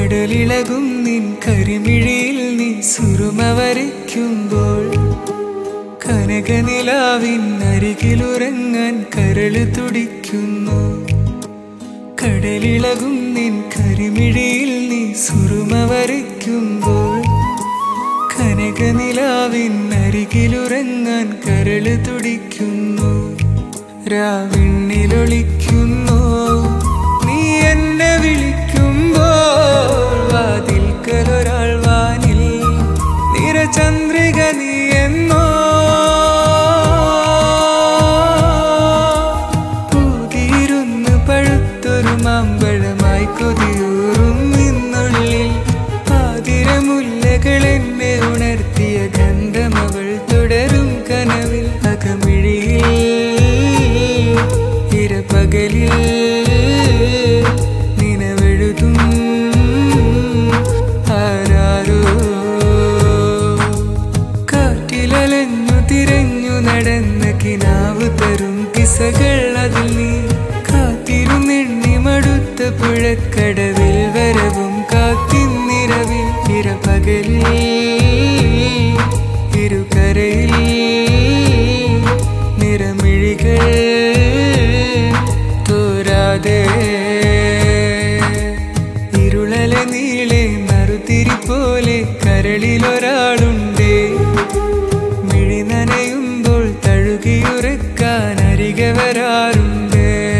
കടലിളകും നിൻ കരിമിഴിയിൽ നീ സുറുമ വരയ്ക്കുമ്പോൾ കനകനിലാവിൻ അരികിലുറങ്ങാൻ കരള് തുടിക്കുന്നു കടലിളകും നിൻ കരിമിഴിയിൽ നീ സുറുമ വരയ്ക്കുമ്പോൾ കനകനിലാവിൻ അരികിലുറങ്ങാൻ കരള് തുടിക്കുന്നു രാവിണ്ണിലൊളിക്കുന്നു നീ എന്നെ വിളിക്കുമ്പോൾ വാതിൽക്കലൊരാൾ വാനിൽ നിറചന്ദ്രിക നീ എന്നോ പൂതിരുന്ന് പഴുത്തൊരു മാമ്പഴമായി കൊതിയൂറും നിന്നുള്ളിൽ ആതിരമുല്ലകൾ എന്നെ ഉണർത്തിയ ഗന്ധമവൾ തുടരും കനവിൽ അകമിഴിയിൽ ഇരപകലിൽ നിലവെഴുതും ആരാരോ കാറ്റിലലഞ്ഞു തിരഞ്ഞു നടന്ന കിനാവ് തരും കിസകൾ അതിൽ നീ കാത്തിരുന്നെണ്ണി മടുത്ത പുഴക്കടവിൽ വരവും കാത്തിന്നിരവിൽ ഇരപകലിൽ ഇരുകരയിൽ നിറമിഴികൾ തോരാതെ ഇരുളല നീളെ നറുതിരി പോലെ കരളിലൊരാളുണ്ടേ മിഴി നനയുമ്പോൾ തഴുകിയുറക്കാൻ അരികെ വരാറുണ്ട്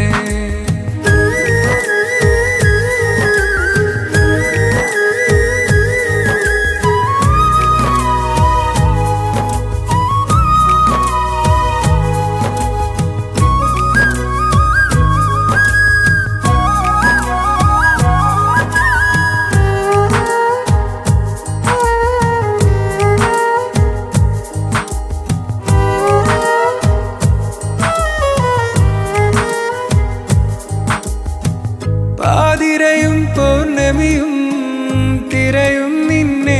പാതിരയും പൗർണമിയും തിരയും നിന്നെ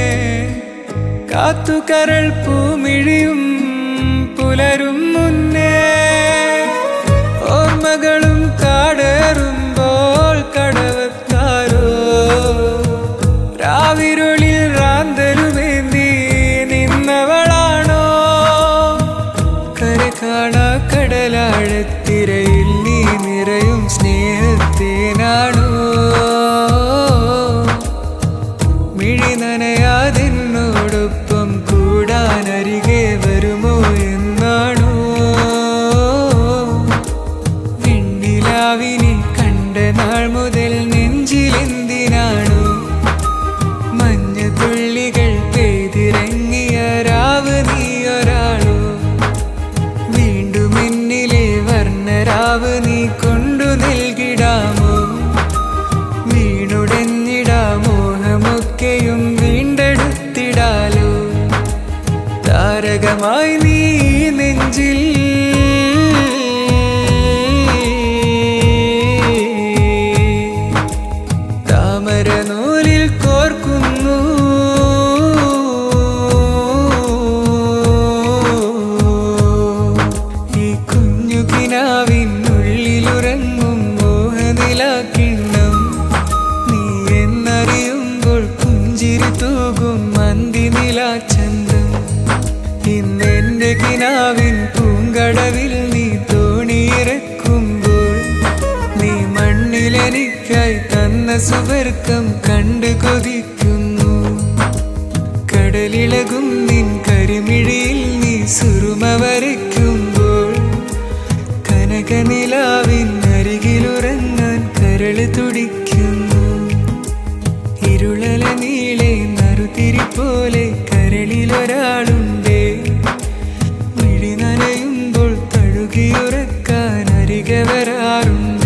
കാത്തുകരൾ പൂമിഴിയും പുലരും മുന്നേ ഓർമ്മകളും കാടേറുമ്പോൾ കടവത്താരോ രാവിരുളിൽ റാന്തലുമേന്തി നിന്നവളാണോ കര കാണാ കടലാഴത്തിരയിൽ നീ നിറയും സ്നേഹത്തേനാണോ മിഴി നനയാതെന്നോടൊപ്പം കൂടാൻ അരികെ വരുമോ എന്നാണോ വെണ്ണിലാവിനെ കണ്ട നാൾ മുതൽ നെഞ്ചിലെന്തിനാണോ മഞ്ഞ തുള്ളികൾ പെയ്തിറങ്ങിയ രാവ് നീയൊരാളോ വീണ്ടും എന്നിലെ വർണ്ണരാവ് നീ കൊണ്ടു നൽകിടാമോ വീണുടഞ്ഞിടാ മോഹമൊക്കെയും വീണ്ടെടുത്തിടാലോ താരകമായി നീ നെഞ്ചിൽ താമര നൂലിൽ കോർക്കുന്നു ഈ കുഞ്ഞു കിനാവിനുള്ളിലുറങ്ങും മോഹനിലാക്കിണ്ണം നീ എന്നറിയുമ്പോൾ പുഞ്ചിരി തൂകും മന്തി നിലാചന്തം ഇന്നെന്റെ കിനാവിൻ പൂങ്കടവിൽ നീ തോണിയിറക്കുമ്പോൾ നീ മണ്ണിലെനിക്കായി തന്ന സുവർക്കം കണ്ടു കൊതിക്കുന്നു കടലിളകും നിൻ കരിമിഴിയിൽ നീ സുറുമ വരയ്ക്കുമ്പോൾ കനകനിലാവിൻ അരികിലുറങ്ങാൻ കരള് തുടിക്കുന്നു ഇരുളല നീളെ നറുതിരി പോലെ കരളിലൊരാളുണ്ടേ മിഴി നനയുമ്പോൾ തഴുകിയുറക്കാൻ അരികെ വരാറുണ്ട്